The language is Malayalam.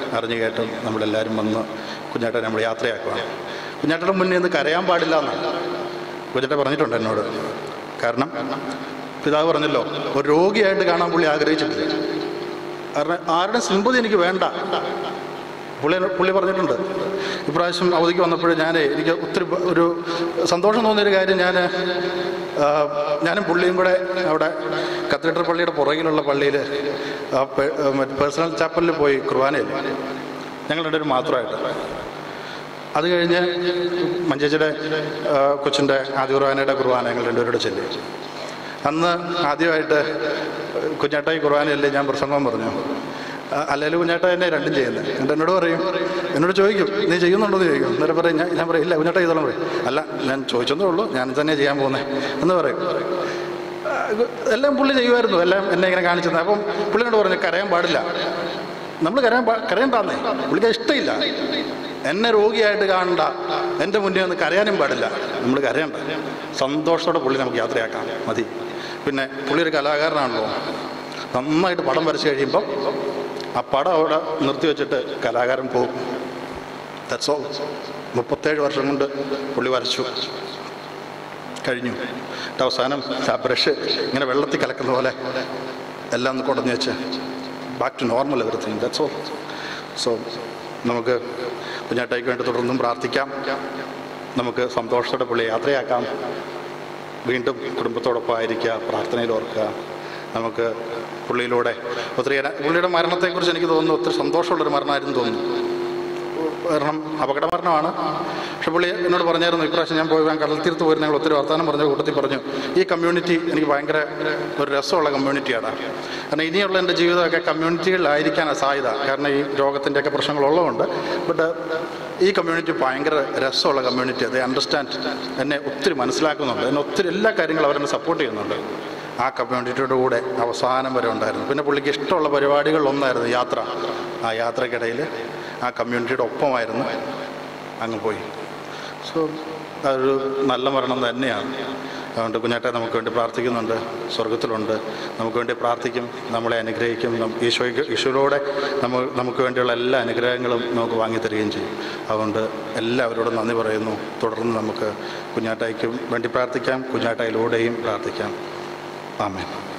അറിഞ്ഞു കേട്ട് നമ്മളെല്ലാവരും വന്ന് കുഞ്ഞേട്ടനെ നമ്മൾ യാത്രയാക്കുകയാണ് കുഞ്ഞേട്ടൻ്റെ മുന്നിൽ നിന്ന് കരയാൻ പാടില്ല എന്നാണ് കുഞ്ഞേട്ടൻ പറഞ്ഞിട്ടുണ്ട് എന്നോട് കാരണം പിതാവ് പറഞ്ഞല്ലോ ഒരു രോഗിയായിട്ട് കാണാൻ പുള്ളി ആഗ്രഹിച്ചിട്ടില്ല കാരണം ആരുടെ സിമ്പതി എനിക്ക് വേണ്ട പുള്ളി പുള്ളി പറഞ്ഞിട്ടുണ്ട് ഇപ്രാവശ്യം അവധിക്ക് വന്നപ്പോൾ ഞാൻ എനിക്ക് ഒത്തിരി പ- ഒരു സന്തോഷം തോന്നിയൊരു കാര്യം ഞാൻ ഞാനും പുള്ളിയും കൂടെ അവിടെ കത്തീഡ്രൽ പള്ളിയുടെ പുറകിലുള്ള പള്ളിയിൽ പേഴ്സണൽ ചാപ്പലിൽ പോയി കുർബാനയിൽ ഞങ്ങൾ രണ്ടുപേരും മാത്രമായിട്ട് അത് കഴിഞ്ഞ് മഞ്ചേച്ചിയുടെ ആ, കൊച്ചിൻ്റെ ആദ്യ കുർബാനയുടെ കുർബാന ഞങ്ങൾ രണ്ടുപേരോട് ചെല്ലി അന്ന് ആദ്യമായിട്ട് കുഞ്ഞേട്ടായി കുർബാനയല്ലേ ഞാൻ പ്രസംഗം പറഞ്ഞു അല്ലെങ്കിൽ കുഞ്ഞേട്ട തന്നെ രണ്ടും ചെയ്യുന്നത് എന്നിട്ട് എന്നോട് പറയും എന്നോട് ചോദിക്കും നീ ചെയ്യുന്നുണ്ടോ എന്ന് ചോദിക്കും എന്നിട്ട് പറയും ഞാൻ ഞാൻ പറയും ഇല്ല കുഞ്ഞേട്ട ചെയ്തോളം പറയും അല്ല ഞാൻ ചോദിച്ചതേ ഉള്ളൂ ഞാൻ തന്നെ ചെയ്യാൻ പോകുന്നത് എന്ന് പറയും ആ, ഇത് എല്ലാം പുള്ളി ചെയ്യുമായിരുന്നു എല്ലാം എന്നെ ഇങ്ങനെ കാണിച്ചത് അപ്പം പുള്ളിനോട് പറഞ്ഞു കരയാൻ പാടില്ല നമ്മൾ കരയാൻ പാ- കരയണ്ടാന്നേ പുള്ളിക്ക് ഇഷ്ടമില്ല എന്നെ രോഗിയായിട്ട് കാണണ്ട എൻ്റെ മുന്നിൽ നിന്ന് കരയാനും പാടില്ല നമ്മൾ കരയണ്ട സന്തോഷത്തോടെ പുള്ളി നമുക്ക് യാത്രയാക്കാം മതി പിന്നെ പുള്ളി ഒരു കലാകാരനാണല്ലോ നന്നായിട്ട് പടം വരച്ച് കഴിയുമ്പം ആ പടം അവിടെ നിർത്തി വെച്ചിട്ട് കലാകാരൻ പോകും ദാറ്റ്സ് ഓൾ മുപ്പത്തേഴ് വർഷം കൊണ്ട് പുള്ളി വരച്ചു കഴിഞ്ഞു എന്നിട്ട് അവസാനം ആ ബ്രഷ് ഇങ്ങനെ വെള്ളത്തിൽ കലക്കുന്ന പോലെ എല്ലാം ഒന്ന് കുടഞ്ഞു വെച്ച് back to normal everything that's all so നമുക്ക് കുഞ്ഞാട്ടയ്ക്ക് വേണ്ടി തുടർന്നും പ്രാർത്ഥിക്കാം നമുക്ക് സന്തോഷത്തോടെ പുള്ളി യാത്രയാക്കാം വീണ്ടും കുടുംബത്തോടൊപ്പം ആയിരിക്കുക പ്രാർത്ഥനയിൽ ഓർക്കുക നമുക്ക് പുള്ളിയിലൂടെ ഒത്തിരി പുള്ളിയുടെ മരണത്തെക്കുറിച്ച് എനിക്ക് തോന്നുന്നു ഒത്തിരി സന്തോഷമുള്ളൊരു മരണമായിരുന്നു തോന്നുന്നു കാരണം അപകട മരണമാണ് പക്ഷെ പുള്ളി എന്നോട് പറഞ്ഞായിരുന്നു ഇപ്രാവശ്യം ഞാൻ പോയി ഞാൻ കടൽ തീർത്ത് പോയി ഞങ്ങൾ ഒത്തിരി വർത്തമാനം പറഞ്ഞ കൂട്ടത്തിൽ പറഞ്ഞു ഈ കമ്മ്യൂണിറ്റി എനിക്ക് ഭയങ്കര ഒരു രസമുള്ള കമ്മ്യൂണിറ്റിയാണ് കാരണം ഇനിയുള്ള എൻ്റെ ജീവിതമൊക്കെ കമ്മ്യൂണിറ്റികളിലായിരിക്കാനാണ് സാധ്യത കാരണം ഈ രോഗത്തിൻ്റെയൊക്കെ പ്രശ്നങ്ങളുള്ളതുകൊണ്ട് ബട്ട് ഈ കമ്മ്യൂണിറ്റി ഭയങ്കര രസമുള്ള കമ്മ്യൂണിറ്റി അത് അണ്ടർസ്റ്റാൻഡ് എന്നെ ഒത്തിരി മനസ്സിലാക്കുന്നുണ്ട് എന്നെ ഒത്തിരി എല്ലാ കാര്യങ്ങളും അവരെന്നെ സപ്പോർട്ട് ചെയ്യുന്നുണ്ട് ആ കമ്മ്യൂണിറ്റിയുടെ കൂടെ അവസാനം വരെ ഉണ്ടായിരുന്നു പിന്നെ പുള്ളിക്ക് ഇഷ്ടമുള്ള പരിപാടികളിലൊന്നായിരുന്നു യാത്ര ആ യാത്രക്കിടയിൽ ആ കമ്മ്യൂണിറ്റിയുടെ ഒപ്പമായിരുന്നു അങ്ങ് പോയി സോ അതൊരു നല്ല മരണം തന്നെയാണ് അതുകൊണ്ട് കുഞ്ഞാട്ടെ നമുക്ക് വേണ്ടി പ്രാർത്ഥിക്കുന്നുണ്ട് സ്വർഗത്തിലുണ്ട് നമുക്ക് വേണ്ടി പ്രാർത്ഥിക്കും നമ്മളെ അനുഗ്രഹിക്കും നം- ഈശോയ്ക്ക് ഈശോയിലൂടെ നമ്മൾ നമുക്ക് വേണ്ടിയുള്ള എല്ലാ അനുഗ്രഹങ്ങളും നമുക്ക് വാങ്ങിത്തരികയും ചെയ്യും അതുകൊണ്ട് എല്ലാവരോടും നന്ദി പറയുന്നു തുടർന്ന് നമുക്ക് കുഞ്ഞാട്ടായിക്കും വേണ്ടി പ്രാർത്ഥിക്കാം കുഞ്ഞാട്ടായിലൂടെയും പ്രാർത്ഥിക്കാം ആമേൻ